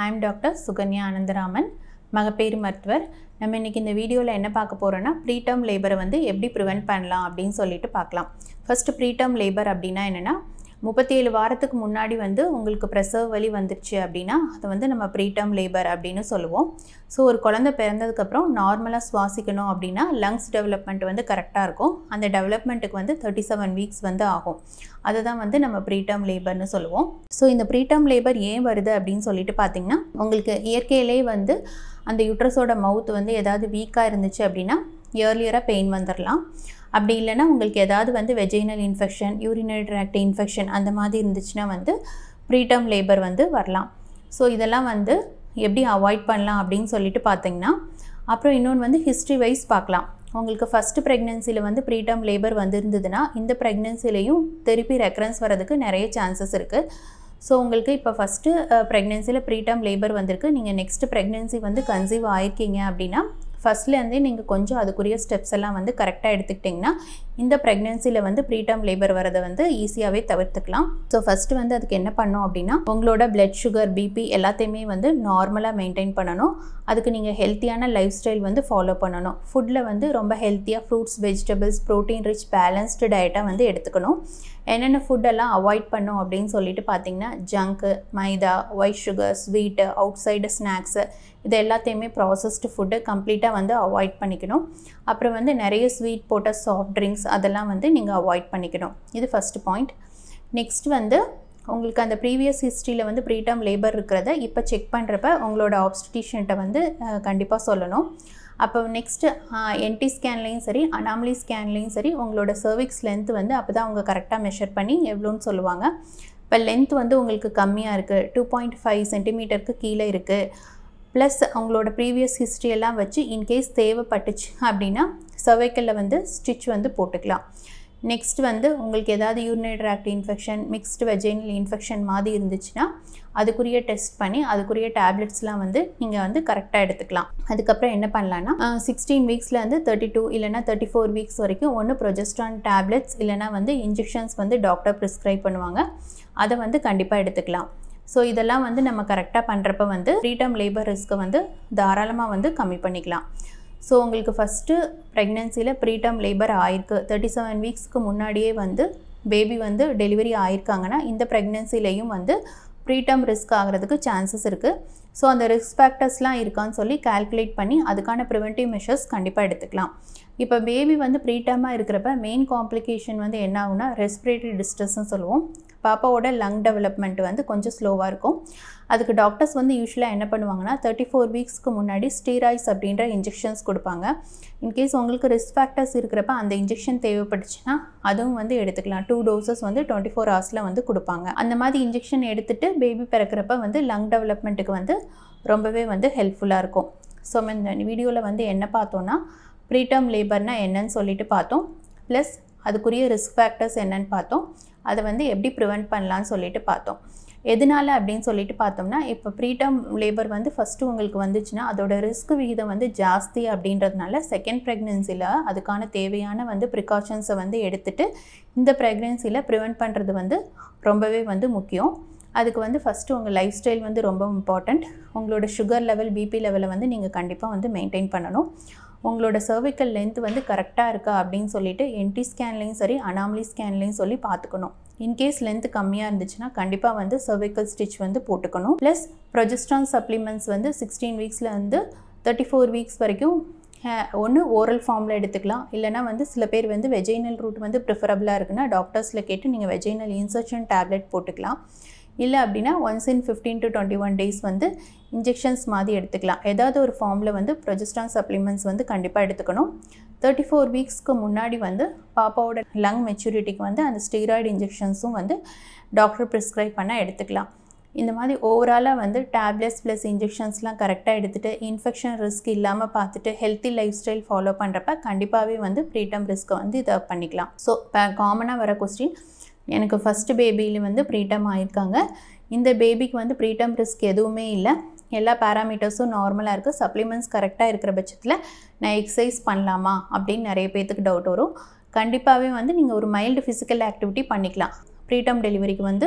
I'm doctor Sukanya Anandaraman மகப்பேறு மருத்துவர் நம்ம இன்றைக்கி இந்த வீடியோவில் என்ன பார்க்க போகிறோன்னா ப்ரீடம் லேபரை வந்து எப்படி ப்ரிவெண்ட் பண்ணலாம் அப்படின்னு சொல்லிட்டு பார்க்கலாம் ஃபஸ்ட்டு ப்ரீடம் லேபர் அப்படின்னா என்னென்னா முப்பத்தி ஏழு வாரத்துக்கு முன்னாடி வந்து உங்களுக்கு பிரசவ வலி வந்துருச்சு அப்படின்னா அதை வந்து நம்ம ப்ரீடம் லேபர் அப்படின்னு சொல்லுவோம் ஸோ ஒரு குழந்தை பிறந்ததுக்கப்புறம் நார்மலாக சுவாசிக்கணும் அப்படின்னா லங்ஸ் டெவலப்மெண்ட் வந்து கரெக்டாக இருக்கும் அந்த டெவலப்மெண்ட்டுக்கு வந்து தேர்ட்டி செவன் வீக்ஸ் வந்து ஆகும் அதை தான் வந்து நம்ம ப்ரீடம் லேபர்னு சொல்லுவோம் ஸோ இந்த ப்ரீடம் லேபர் ஏன் வருது அப்படின்னு சொல்லிட்டு பார்த்தீங்கன்னா உங்களுக்கு இயற்கையிலே வந்து அந்த யுட்ரஸோட மவுத் வந்து ஏதாவது வீக்காக இருந்துச்சு அப்படின்னா இயர்லியராக பெயின் வந்துடலாம் அப்படி இல்லைன்னா உங்களுக்கு ஏதாவது வந்து vaginal infection urinary tract infection அந்த மாதிரி இருந்துச்சுன்னா வந்து ப்ரீடம் லேபர் வந்து வரலாம் ஸோ இதெல்லாம் வந்து எப்படி அவாய்ட் பண்ணலாம் அப்படின்னு சொல்லிட்டு பார்த்தீங்கன்னா அப்புறம் இன்னொன்று வந்து ஹிஸ்ட்ரி வைஸ் பார்க்கலாம் உங்களுக்கு ஃபஸ்ட்டு ப்ரெக்னென்சியில் வந்து ப்ரீடம் லேபர் வந்திருந்ததுன்னா இந்த ப்ரெக்னென்சிலையும் திருப்பி ரெக்கரன்ஸ் வரதுக்கு நிறைய சான்சஸ் இருக்குது ஸோ உங்களுக்கு இப்போ ஃபஸ்ட்டு ப்ரெக்னென்சியில் ப்ரீடம் லேபர் வந்திருக்கு நீங்கள் நெக்ஸ்ட்டு ப்ரெக்னென்சி வந்து கன்சீவ் ஆயிருக்கீங்க அப்படின்னா ஃபஸ்ட்லேருந்தே நீங்கள் கொஞ்சம் அதுக்குரிய ஸ்டெப்ஸ் எல்லாம் வந்து கரெக்டாக எடுத்துக்கிட்டிங்கன்னா இந்த ப்ரெக்னென்சியில் வந்து ப்ரீடம் லேபர் வரதை வந்து ஈஸியாகவே தவிர்த்துக்கலாம் ஸோ ஃபஸ்ட்டு வந்து அதுக்கு என்ன பண்ணோம் அப்படின்னா உங்களோட பிளட் சுகர் பிபி எல்லாத்தையுமே வந்து நார்மலாக மெயின்டைன் பண்ணணும் அதுக்கு நீங்கள் ஹெல்த்தியான லைஃப் ஸ்டைல் வந்து ஃபாலோ பண்ணணும் ஃபுட்டில் வந்து ரொம்ப ஹெல்த்தியாக fruits vegetables protein rich balanced டயட்டாக வந்து எடுத்துக்கணும் என்னென்ன ஃபுட்டெல்லாம் அவாய்ட் பண்ணும் அப்படின்னு சொல்லிட்டு பார்த்தீங்கன்னா ஜங்க்கு மைதா white sugar sweet outside snacks இது எல்லாத்தையுமே ப்ராசஸ்டு ஃபுட்டு கம்ப்ளீட்டாக வந்து அவாய்ட் பண்ணிக்கணும் அப்புறம் வந்து நிறைய ஸ்வீட் போட்ட சாஃப்ட் ட்ரிங்க்ஸ் அதெல்லாம் வந்து நீங்கள் அவாய்ட் பண்ணிக்கணும் இது ஃபஸ்ட்டு பாயிண்ட் நெக்ஸ்ட் வந்து உங்களுக்கு அந்த ப்ரீவியஸ் ஹிஸ்ட்ரியில் வந்து ப்ரீடம் லேபர் இருக்கிறத இப்போ செக் பண்ணுறப்ப உங்களோட ஆப்ஸ்டிஷன்ட்ட வந்து கண்டிப்பாக சொல்லணும் அப்போ நெக்ஸ்ட்டு என்டி ஸ்கேன்லேயும் சரி அனாமலி ஸ்கேன்லேயும் சரி உங்களோட சர்விக்ஸ் லென்த் வந்து அப்போ தான் அவங்க கரெக்டாக மெஷர் பண்ணி எவ்வளோன்னு சொல்லுவாங்க இப்போ லென்த் வந்து உங்களுக்கு கம்மியாக இருக்குது டூ பாயிண்ட் ஃபைவ் சென்டிமீட்டருக்கு கீழே இருக்குது ப்ளஸ் அவங்களோட ப்ரீவியஸ் ஹிஸ்ட்ரியெல்லாம் வச்சு இன்கேஸ் தேவைப்பட்டுச்சு அப்படின்னா சர்வைக்கலில் வந்து ஸ்டிச் வந்து போட்டுக்கலாம் நெக்ஸ்ட் வந்து உங்களுக்கு ஏதாவது urinary tract infection mixed vaginal infection மாதிரி இருந்துச்சுன்னா அதுக்குரிய டெஸ்ட் பண்ணி அதுக்குரிய டேப்லெட்ஸ்லாம் வந்து நீங்கள் வந்து கரெக்டாக எடுத்துக்கலாம் அதுக்கப்புறம் என்ன பண்ணலான்னா சிக்ஸ்டீன் வீக்ஸ்லேருந்து தேர்ட்டி டூ இல்லைனா தேர்ட்டி ஃபோர் வீக்ஸ் வரைக்கும் ஒன்று ப்ரொஜெஸ்ட்ரான் டேப்லெட்ஸ் இல்லைனா வந்து இன்ஜெக்ஷன்ஸ் வந்து டாக்டர் ப்ரிஸ்கிரைப் பண்ணுவாங்க அதை வந்து கண்டிப்பாக எடுத்துக்கலாம் ஸோ இதெல்லாம் வந்து நம்ம கரெக்டாக பண்ணுறப்ப வந்து ப்ரீடம் லேபர் ரிஸ்க்கை வந்து தாராளமாக வந்து கம்மி பண்ணிக்கலாம் ஸோ உங்களுக்கு ஃபஸ்ட்டு ப்ரெக்னென்சியில் ப்ரீடம் லேபர் ஆயிருக்கு தேர்ட்டி செவன் வீக்ஸ்க்கு முன்னாடியே வந்து பேபி வந்து டெலிவரி ஆயிருக்காங்கன்னா இந்த ப்ரெக்னென்சிலையும் வந்து ப்ரீடம் ரிஸ்க் ஆகிறதுக்கு சான்சஸ் இருக்குது ஸோ அந்த ரிஸ்க் ஃபேக்டர்ஸ்லாம் இருக்கான்னு சொல்லி கால்குலேட் பண்ணி அதுக்கான ப்ரிவென்டிவ் மெஷர்ஸ் கண்டிப்பாக எடுத்துக்கலாம் இப்போ பேபி வந்து ப்ரீட்டமாக இருக்கிறப்ப மெயின் காம்ப்ளிகேஷன் வந்து என்ன ஆகுனா ரெஸ்பிரேட்டரி டிஸ்ட்ரெஸ்ன்னு சொல்லுவோம் பாப்பாவோட லங் டெவலப்மெண்ட் வந்து கொஞ்சம் ஸ்லோவாக இருக்கும் அதுக்கு டாக்டர்ஸ் வந்து யூஸ்வலாக என்ன பண்ணுவாங்கன்னா தேர்ட்டி ஃபோர் வீக்ஸ்க்கு முன்னாடி ஸ்டீராய்ஸ் அப்படின்ற இன்ஜெக்ஷன்ஸ் கொடுப்பாங்க இன்கேஸ் உங்களுக்கு ரிஸ்க் ஃபேக்டர்ஸ் இருக்கிறப்ப அந்த இன்ஜெக்ஷன் தேவைப்பட்டுச்சுன்னா அதுவும் வந்து எடுத்துக்கலாம் டூ டோசஸ் வந்து டுவெண்ட்டி ஃபோர் ஹவர்ஸில் வந்து கொடுப்பாங்க அந்த மாதிரி இன்ஜெக்ஷன் எடுத்துகிட்டு பேபி பிறக்கிறப்ப வந்து லங் டெவலப்மெண்ட்டுக்கு வந்து ரொம்பவே வந்து ஹெல்ப்ஃபுல்லாக இருக்கும் ஸோ இந்த வீடியோவில் வந்து என்ன பார்த்தோன்னா ப்ரீடம் லேபர்னால் என்னன்னு சொல்லிட்டு பார்த்தோம் ப்ளஸ் அதுக்குரிய ரிஸ்க் ஃபேக்டர்ஸ் என்னன்னு பார்த்தோம் அதை வந்து எப்படி ப்ரிவெண்ட் பண்ணலான்னு சொல்லிட்டு பார்த்தோம் எதனால அப்படின்னு சொல்லிட்டு பார்த்தோம்னா இப்போ ப்ரீடம் லேபர் வந்து ஃபஸ்ட்டு உங்களுக்கு வந்துச்சுன்னா அதோட ரிஸ்க் விகிதம் வந்து ஜாஸ்தி அப்படின்றதுனால செகண்ட் ப்ரெக்னென்சியில் அதுக்கான தேவையான வந்து ப்ரிகாஷன்ஸை வந்து எடுத்துகிட்டு இந்த ப்ரெக்னென்சியில் ப்ரிவெண்ட் பண்ணுறது வந்து ரொம்பவே வந்து முக்கியம் அதுக்கு வந்து ஃபஸ்ட்டு உங்கள் லைஃப் ஸ்டைல் வந்து ரொம்ப இம்பார்ட்டண்ட் உங்களோட சுகர் லெவல் பிபி லெவலை வந்து நீங்கள் கண்டிப்பாக வந்து மெயின்டைன் பண்ணணும் உங்களோட சர்விக்கல் லென்த் வந்து கரெக்டாக இருக்கா அப்படின்னு சொல்லிட்டு என்டி ஸ்கேன்லேயும் சரி அனாமலி ஸ்கேன்லேயும் சொல்லி பார்த்துக்கணும் இன்கேஸ் லென்த் கம்மியாக இருந்துச்சுன்னா கண்டிப்பாக வந்து சர்விக்கல் ஸ்டிச் வந்து போட்டுக்கணும் ப்ளஸ் ப்ரொஜெஸ்ட்ரான் சப்ளிமெண்ட்ஸ் வந்து சிக்ஸ்டீன் வீக்ஸில் வந்து தேர்ட்டி ஃபோர் வீக்ஸ் வரைக்கும் ஒன்று ஓரல் ஃபார்மில் எடுத்துக்கலாம் இல்லைனா வந்து சில பேர் வந்து வெஜைனல் ரூட் வந்து ப்ரிஃபரபுளாக இருக்குன்னா டாக்டர்ஸில் கேட்டு நீங்கள் வெஜைனல் இன்சர்ஷன் டேப்லெட் போட்டுக்கலாம் இல்லை அப்படின்னா once in fifteen to twenty one days வந்து இன்ஜெக்ஷன்ஸ் மாதிரி எடுத்துக்கலாம் ஏதாவது ஒரு ஃபார்மில் வந்து ப்ரொஜெஸ்ட்ரான் சப்ளிமெண்ட்ஸ் வந்து கண்டிப்பாக எடுத்துக்கணும் தேர்ட்டி ஃபோர் வீக்ஸ்க்கு முன்னாடி வந்து பாப்பாவோட லங் மெச்சூரிட்டிக்கு வந்து அந்த ஸ்டீராய்டு இன்ஜெக்ஷன்ஸும் வந்து டாக்டர் ப்ரிஸ்கிரைப் பண்ணால் எடுத்துக்கலாம் இந்த மாதிரி ஓவராலாக வந்து டேப்லெட்ஸ் ப்ளஸ் இன்ஜெக்ஷன்ஸ்லாம் கரெக்டாக எடுத்துகிட்டு இன்ஃபெக்ஷன் ரிஸ்க் இல்லாமல் பார்த்துட்டு ஹெல்த்தி லைஃப் ஸ்டைல் ஃபாலோ பண்ணுறப்ப கண்டிப்பாகவே வந்து ப்ரீடம் ரிஸ்க்கை வந்து இதை பண்ணிக்கலாம் ஸோ இப்போ காமனாக வர கொஸ்டின் எனக்கு ஃபஸ்ட்டு பேபியில் வந்து ப்ரீடம் ஆயிருக்காங்க இந்த பேபிக்கு வந்து ப்ரீடம் ரிஸ்க் எதுவுமே இல்லை எல்லா பேராமீட்டர்ஸும் நார்மலாக இருக்குது சப்ளிமெண்ட்ஸ் கரெக்டாக இருக்கிற பட்சத்தில் நான் எக்ஸசைஸ் பண்ணலாமா அப்படின்னு நிறைய பேர்த்துக்கு டவுட் வரும் கண்டிப்பாகவே வந்து நீங்கள் ஒரு மைல்டு ஃபிசிக்கல் ஆக்டிவிட்டி பண்ணிக்கலாம் ப்ரீடம் டெலிவரிக்கு வந்து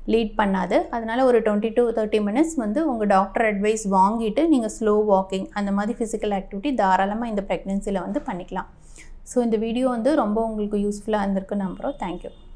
லீட் பண்ணாது அதனால் ஒரு டுவெண்ட்டி டு தேர்ட்டி மினிட்ஸ் வந்து உங்கள் டாக்டர் அட்வைஸ் வாங்கிட்டு நீங்கள் ஸ்லோ வாக்கிங் அந்த மாதிரி ஃபிசிக்கல் ஆக்டிவிட்டி தாராளமாக இந்த ப்ரெக்னென்சியில் வந்து பண்ணிக்கலாம் ஸோ இந்த வீடியோ வந்து ரொம்ப உங்களுக்கு யூஸ்ஃபுல்லாக இருந்திருக்கு நம்புகிறோம் தேங்க்யூ